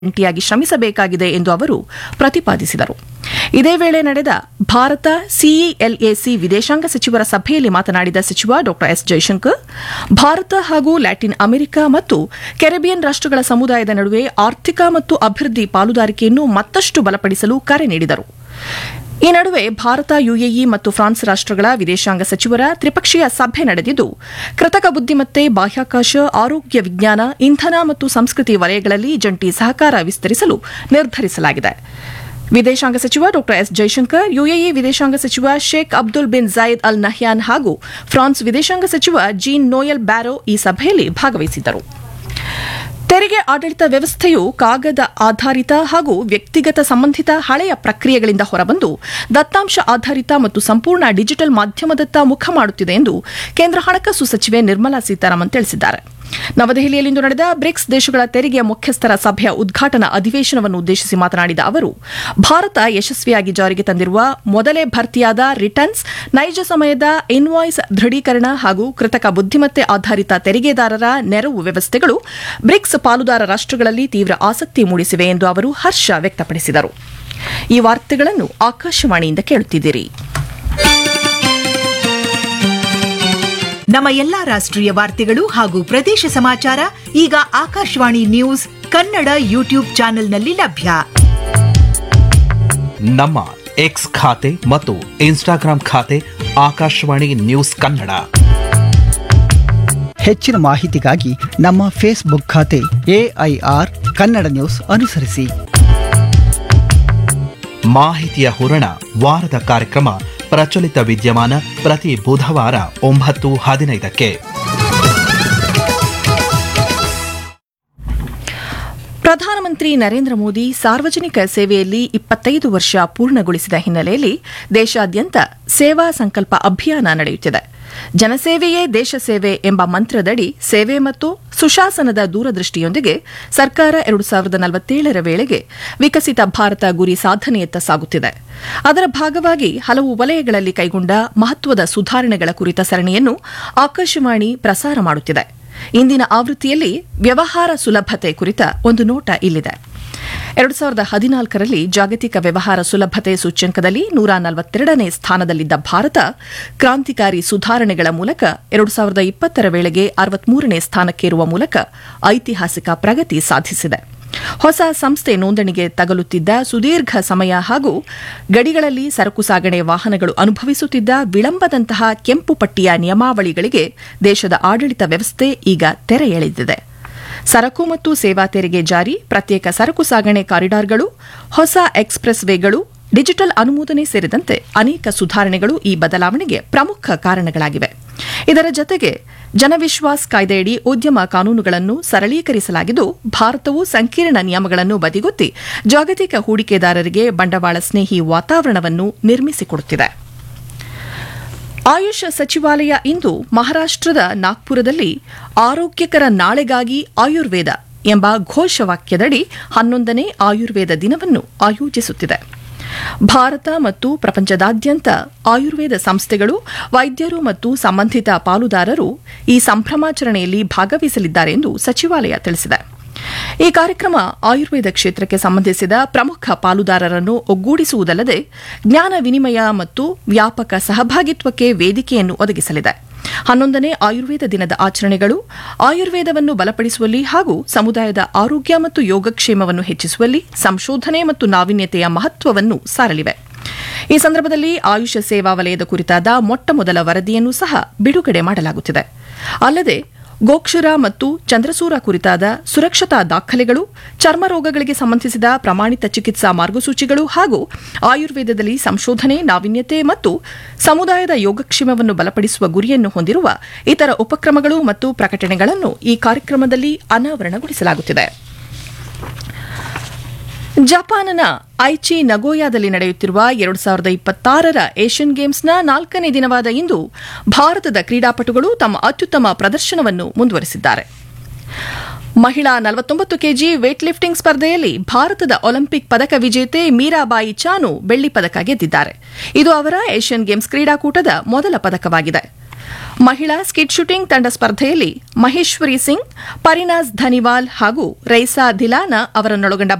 ಜಂಟಿಯಾಗಿ ಶ್ರಮಿಸಬೇಕಾಗಿದೆ ಎಂದು ಅವರು ಪ್ರತಿಪಾದಿಸಿದರು ಇದೇ ವೇಳೆ ನಡೆದ ಭಾರತ ಸಿಇಎಲ್ಎಸಿ ವಿದೇಶಾಂಗ ಸಚಿವರ ಸಭೆಯಲ್ಲಿ ಮಾತನಾಡಿದ ಸಚಿವ ಡಾ ಎಸ್ ಜೈಶಂಕರ್ ಭಾರತ ಹಾಗೂ ಲ್ಯಾಟಿನ್ ಅಮೆರಿಕ ಮತ್ತು ಕೆರೆಬಿಯನ್ ರಾಷ್ಟಗಳ ಸಮುದಾಯದ ನಡುವೆ ಆರ್ಥಿಕ ಮತ್ತು ಅಭಿವೃದ್ಧಿ ಪಾಲುದಾರಿಕೆಯನ್ನು ಮತ್ತಷ್ಟು ಬಲಪಡಿಸಲು ಕರೆ ನೀಡಿದರು ಈ ನಡುವೆ ಭಾರತ ಯುಎಇ ಮತ್ತು ಫ್ರಾನ್ಸ್ ರಾಷ್ಟಗಳ ವಿದೇಶಾಂಗ ಸಚಿವರ ತ್ರಿಪಕ್ಷೀಯ ಸಭೆ ನಡೆದಿದ್ದು ಕೃತಕ ಬುದ್ದಿಮತ್ತೆ ಬಾಹ್ಯಾಕಾಶ ಆರೋಗ್ಯ ವಿಜ್ಞಾನ ಇಂಧನ ಮತ್ತು ಸಂಸ್ಕೃತಿ ವಲಯಗಳಲ್ಲಿ ಜಂಟಿ ಸಹಕಾರ ವಿಸ್ತರಿಸಲು ನಿರ್ಧರಿಸಲಾಗಿದೆ ವಿದೇಶಾಂಗ ಸಚಿವ ಡಾ ಎಸ್ ಜೈಶಂಕರ್ ಯುಎಇ ವಿದೇಶಾಂಗ ಸಚಿವ Sheikh Abdul bin Zayed Al Nahyan ಹಾಗೂ ಫ್ರಾನ್ಸ್ ವಿದೇಶಾಂಗ ಸಚಿವ ಜೀನ್ ನೋಯಲ್ ಬ್ಯಾರೋ ಈ ಸಭೆಯಲ್ಲಿ ಭಾಗವಹಿಸಿದ್ದರು ತೆರಿಗೆ ಆಡಳಿತ ವ್ಯವಸ್ಥೆಯು ಕಾಗದ ಆಧಾರಿತ ಹಾಗೂ ವ್ಯಕ್ತಿಗತ ಸಂಬಂಧಿತ ಹಳೆಯ ಪ್ರಕ್ರಿಯೆಗಳಿಂದ ಹೊರಬಂದು ದತ್ತಾಂಶ ಆಧಾರಿತ ಮತ್ತು ಸಂಪೂರ್ಣ ಡಿಜಿಟಲ್ ಮಾಧ್ಯಮದತ್ತ ಮುಖ ಮಾಡುತ್ತಿದೆ ಎಂದು ಕೇಂದ್ರ ಹಣಕಾಸು ಸಚಿವೆ ನಿರ್ಮಲಾ ಸೀತಾರಾಮನ್ ತಿಳಿಸಿದ್ದಾರೆ ನವದೆಹಲಿಯಲ್ಲಿಂದು ನಡೆದ ಬ್ರಿಕ್ಸ್ ದೇಶಗಳ ತೆರಿಗೆಯ ಮುಖ್ಯಸ್ಥರ ಸಭೆಯ ಉದ್ಘಾಟನಾ ಅಧಿವೇಶನವನ್ನು ಉದ್ದೇಶಿಸಿ ಮಾತನಾಡಿದ ಅವರು ಭಾರತ ಯಶಸ್ವಿಯಾಗಿ ಜಾರಿಗೆ ತಂದಿರುವ ಮೊದಲೇ ಭರ್ತಿಯಾದ ರಿಟರ್ನ್ಸ್ ನೈಜ ಸಮಯದ ಇನ್ವಾಯ್ಸ್ ದೃಢೀಕರಣ ಹಾಗೂ ಕೃತಕ ಬುದ್ದಿಮತ್ತೆ ಆಧಾರಿತ ತೆರಿಗೆದಾರರ ನೆರವು ವ್ಯವಸ್ಥೆಗಳು ಬ್ರಿಕ್ಸ್ ಪಾಲುದಾರ ರಾಷ್ಟಗಳಲ್ಲಿ ತೀವ್ರ ಆಸಕ್ತಿ ಮೂಡಿಸಿವೆ ಎಂದು ಅವರು ಹರ್ಷ ವ್ಯಕ್ತಪಡಿಸಿದರು ಈ ವಾರ್ತೆಗಳನ್ನು ಆಕಾಶವಾಣಿಯಿಂದ ಕೇಳುತ್ತಿದ್ದೀರಿ ನಮ್ಮ ಎಲ್ಲಾ ರಾಷ್ಟ್ರೀಯ ವಾರ್ತೆಗಳು ಹಾಗೂ ಪ್ರದೇಶ ಸಮಾಚಾರ ಈಗ ಆಕಾಶವಾಣಿ ನ್ಯೂಸ್ ಕನ್ನಡ ಯೂಟ್ಯೂಬ್ ಚಾನೆಲ್ನಲ್ಲಿ ಲಭ್ಯ ನಮ್ಮ ಎಕ್ಸ್ ಖಾತೆ ಮತ್ತು ಇನ್ಸ್ಟಾಗ್ರಾಂ ಖಾತೆ ಆಕಾಶವಾಣಿ ನ್ಯೂಸ್ ಕನ್ನಡ ಹೆಚ್ಚಿನ ಮಾಹಿತಿಗಾಗಿ ನಮ್ಮ ಫೇಸ್ಬುಕ್ ಖಾತೆ ಎಐಆರ್ ಕನ್ನಡ ನ್ಯೂಸ್ ಅನುಸರಿಸಿ ಮಾಹಿತಿಯ ಹೂರಣ ವಾರದ ಕಾರ್ಯಕ್ರಮ ಪ್ರಚಲಿತ ವಿದ್ಯಮಾನ ಪ್ರತಿ ಬುಧವಾರ ಒಂಬತ್ತು ಹದಿನೈದಕ್ಕೆ ಪ್ರಧಾನಮಂತ್ರಿ ನರೇಂದ್ರ ಮೋದಿ ಸಾರ್ವಜನಿಕ ಸೇವೆಯಲ್ಲಿ ಇಪ್ಪತ್ತೈದು ವರ್ಷ ಪೂರ್ಣಗೊಳಿಸಿದ ಹಿನ್ನೆಲೆಯಲ್ಲಿ ದೇಶಾದ್ಯಂತ ಸೇವಾ ಸಂಕಲ್ಪ ಅಭಿಯಾನ ನಡೆಯುತ್ತಿದೆ ಜನಸೇವೆಯೇ ದೇಶ ಸೇವೆ ಎಂಬ ಮಂತ್ರದಡಿ ಸೇವೆ ಮತ್ತು ಸುಶಾಸನದ ದೂರದೃಷ್ಟಿಯೊಂದಿಗೆ ಸರ್ಕಾರ ಎರಡು ಸಾವಿರದ ನಲವತ್ತೇಳರ ವೇಳೆಗೆ ವಿಕಸಿತ ಭಾರತ ಗುರಿ ಸಾಧನೆಯತ್ತ ಸಾಗುತ್ತಿದೆ ಅದರ ಭಾಗವಾಗಿ ಹಲವು ವಲಯಗಳಲ್ಲಿ ಕೈಗೊಂಡ ಮಹತ್ವದ ಸುಧಾರಣೆಗಳ ಕುರಿತ ಸರಣಿಯನ್ನು ಆಕಾಶವಾಣಿ ಪ್ರಸಾರ ಮಾಡುತ್ತಿದೆ ಇಂದಿನ ಆವೃತ್ತಿಯಲ್ಲಿ ವ್ಯವಹಾರ ಸುಲಭತೆ ಕುರಿತ ಒಂದು ನೋಟ ಇಲ್ಲಿದೆ ಎರಡು ಸಾವಿರದ ಹದಿನಾಲ್ಕರಲ್ಲಿ ಜಾಗತಿಕ ವ್ಯವಹಾರ ಸುಲಭತೆ ಸೂಚ್ಯಂಕದಲ್ಲಿ ನೂರ ನಲವತ್ತೆರಡನೇ ಸ್ಥಾನದಲ್ಲಿದ್ದ ಭಾರತ ಕ್ರಾಂತಿಕಾರಿ ಸುಧಾರಣೆಗಳ ಮೂಲಕ ಎರಡು ಸಾವಿರದ ಇಪ್ಪತ್ತರ ವೇಳೆಗೆ ಅರವತ್ಮೂರನೇ ಸ್ಥಾನಕ್ಕೇರುವ ಮೂಲಕ ಐತಿಹಾಸಿಕ ಪ್ರಗತಿ ಸಾಧಿಸಿದೆ ಹೊಸ ಸಂಸ್ಥೆ ನೋಂದಣಿಗೆ ತಗಲುತ್ತಿದ್ದ ಸುದೀರ್ಘ ಸಮಯ ಹಾಗೂ ಗಡಿಗಳಲ್ಲಿ ಸರಕು ಸಾಗಣೆ ವಾಹನಗಳು ಅನುಭವಿಸುತ್ತಿದ್ದ ವಿಳಂಬದಂತಹ ಕೆಂಪು ಪಟ್ಟಿಯ ನಿಯಮಾವಳಿಗಳಿಗೆ ದೇಶದ ಆಡಳಿತ ವ್ಯವಸ್ಥೆ ಈಗ ತೆರೆ ಎಳೆದಿದೆ ಸರಕು ಮತ್ತು ಸೇವಾ ತೆರಿಗೆ ಜಾರಿ ಪ್ರತ್ಯೇಕ ಸರಕು ಸಾಗಣೆ ಕಾರಿಡಾರ್ಗಳು ಹೊಸ ಎಕ್ಸ್ಪ್ರೆಸ್ ವೇಗಳು ಡಿಜಿಟಲ್ ಅನುಮೋದನೆ ಸೇರಿದಂತೆ ಅನೇಕ ಸುಧಾರಣೆಗಳು ಈ ಬದಲಾವಣೆಗೆ ಪ್ರಮುಖ ಕಾರಣಗಳಾಗಿವೆ ಇದರ ಜತೆಗೆ ಜನವಿಶ್ವಾಸ್ ಕಾಯ್ದೆಯಡಿ ಉದ್ಯಮ ಕಾನೂನುಗಳನ್ನು ಸರಳೀಕರಿಸಲಾಗಿದ್ದು ಭಾರತವು ಸಂಕೀರ್ಣ ನಿಯಮಗಳನ್ನು ಬದಿಗೊತ್ತಿ ಜಾಗತಿಕ ಹೂಡಿಕೆದಾರರಿಗೆ ಬಂಡವಾಳ ಸ್ನೇಹಿ ವಾತಾವರಣವನ್ನು ನಿರ್ಮಿಸಿಕೊಡುತ್ತಿದೆ ಆಯುಷ್ ಸಚಿವಾಲಯ ಇಂದು ಮಹಾರಾಷ್ಟದ ನಾಗ್ಪುರದಲ್ಲಿ ಆರೋಗ್ಯಕರ ನಾಳೆಗಾಗಿ ಆಯುರ್ವೇದ ಎಂಬ ಘೋಷವಾಕ್ಯದಡಿ ಹನ್ನೊಂದನೇ ಆಯುರ್ವೇದ ದಿನವನ್ನು ಆಯೋಜಿಸುತ್ತಿದೆ ಭಾರತ ಮತ್ತು ಪ್ರಪಂಚದಾದ್ಯಂತ ಆಯುರ್ವೇದ ಸಂಸ್ಥೆಗಳು ವೈದ್ಯರು ಮತ್ತು ಸಂಬಂಧಿತ ಪಾಲುದಾರರು ಈ ಸಂಭ್ರಮಾಚರಣೆಯಲ್ಲಿ ಭಾಗವಹಿಸಲಿದ್ದಾರೆ ಎಂದು ಸಚಿವಾಲಯ ತಿಳಿಸಿದೆ ಈ ಕಾರ್ಯಕ್ರಮ ಆಯುರ್ವೇದ ಕ್ಷೇತ್ರಕ್ಕೆ ಸಂಬಂಧಿಸಿದ ಪ್ರಮುಖ ಪಾಲುದಾರರನ್ನು ಒಗ್ಗೂಡಿಸುವುದಲ್ಲದೆ ಜ್ಞಾನ ವಿನಿಮಯ ಮತ್ತು ವ್ಯಾಪಕ ಸಹಭಾಗಿತ್ವಕ್ಕೆ ವೇದಿಕೆಯನ್ನು ಒದಗಿಸಲಿದೆ ಹನ್ನೊಂದನೇ ಆಯುರ್ವೇದ ದಿನದ ಆಚರಣೆಗಳು ಆಯುರ್ವೇದವನ್ನು ಬಲಪಡಿಸುವಲ್ಲಿ ಹಾಗೂ ಸಮುದಾಯದ ಆರೋಗ್ಯ ಮತ್ತು ಯೋಗಕ್ಷೇಮವನ್ನು ಹೆಚ್ಚಿಸುವಲ್ಲಿ ಸಂಶೋಧನೆ ಮತ್ತು ನಾವೀನ್ಯತೆಯ ಮಹತ್ವವನ್ನು ಸಾರಲಿವೆ ಈ ಸಂದರ್ಭದಲ್ಲಿ ಆಯುಷ ಸೇವಾ ವಲಯದ ಕುರಿತಾದ ಮೊಟ್ಟಮೊದಲ ವರದಿಯನ್ನು ಸಹ ಬಿಡುಗಡೆ ಮಾಡಲಾಗುತ್ತಿದೆ ಅಲ್ಲದೆ ಗೋಕ್ಷುರ ಮತ್ತು ಚಂದ್ರಸೂರ ಕುರಿತಾದ ಸುರಕ್ಷತಾ ದಾಖಲೆಗಳು ಚರ್ಮ ರೋಗಗಳಿಗೆ ಸಂಬಂಧಿಸಿದ ಪ್ರಮಾಣಿತ ಚಿಕಿತ್ಸಾ ಮಾರ್ಗಸೂಚಿಗಳು ಹಾಗೂ ಆಯುರ್ವೇದದಲ್ಲಿ ಸಂಶೋಧನೆ ನಾವೀನ್ಯತೆ ಮತ್ತು ಸಮುದಾಯದ ಯೋಗಕ್ಷೇಮವನ್ನು ಬಲಪಡಿಸುವ ಗುರಿಯನ್ನು ಹೊಂದಿರುವ ಇತರ ಉಪಕ್ರಮಗಳು ಮತ್ತು ಪ್ರಕಟಣೆಗಳನ್ನು ಈ ಕಾರ್ಯಕ್ರಮದಲ್ಲಿ ಅನಾವರಣಗೊಳಿಸಲಾಗುತ್ತಿದೆ ಜಪಾನ್ನ ಐಚಿ ನಗೋಯಾದಲ್ಲಿ ನಡೆಯುತ್ತಿರುವ ಎರಡು ಸಾವಿರದ ಇಪ್ಪತ್ತಾರರ ಏಷ್ಯನ್ ಗೇಮ್ಸ್ನ ನಾಲ್ಕನೇ ದಿನವಾದ ಇಂದು ಭಾರತದ ಕ್ರೀಡಾಪಟುಗಳು ತಮ್ಮ ಅತ್ಯುತ್ತಮ ಪ್ರದರ್ಶನವನ್ನು ಮುಂದುವರೆಸಿದ್ದಾರೆ ಮಹಿಳಾ ನಲವತ್ತೊಂಬತ್ತು ಕೆಜಿ ವೇಟ್ ಲಿಫ್ಟಿಂಗ್ ಸ್ಪರ್ಧೆಯಲ್ಲಿ ಭಾರತದ ಒಲಿಂಪಿಕ್ ಪದಕ ವಿಜೇತೆ ಮೀರಾಬಾಯಿ ಚಾನು ಬೆಳ್ಳಿ ಪದಕ ಗೆದ್ದಿದ್ದಾರೆ ಇದು ಅವರ ಏಷ್ಯನ್ ಗೇಮ್ಸ್ ಕ್ರೀಡಾಕೂಟದ ಮೊದಲ ಪದಕವಾಗಿದೆ ಮಹಿಳಾ ಸ್ಕಿಟ್ ಶೂಟಿಂಗ್ ತಂಡ ಸ್ಪರ್ಧೆಯಲ್ಲಿ ಮಹೇಶ್ವರಿ ಸಿಂಗ್ ಪರಿನಾಜ್ ಧನಿವಾಲ್ ಹಾಗೂ ರೈಸಾ ಧಿಲಾನ ಅವರನ್ನೊಳಗೊಂಡ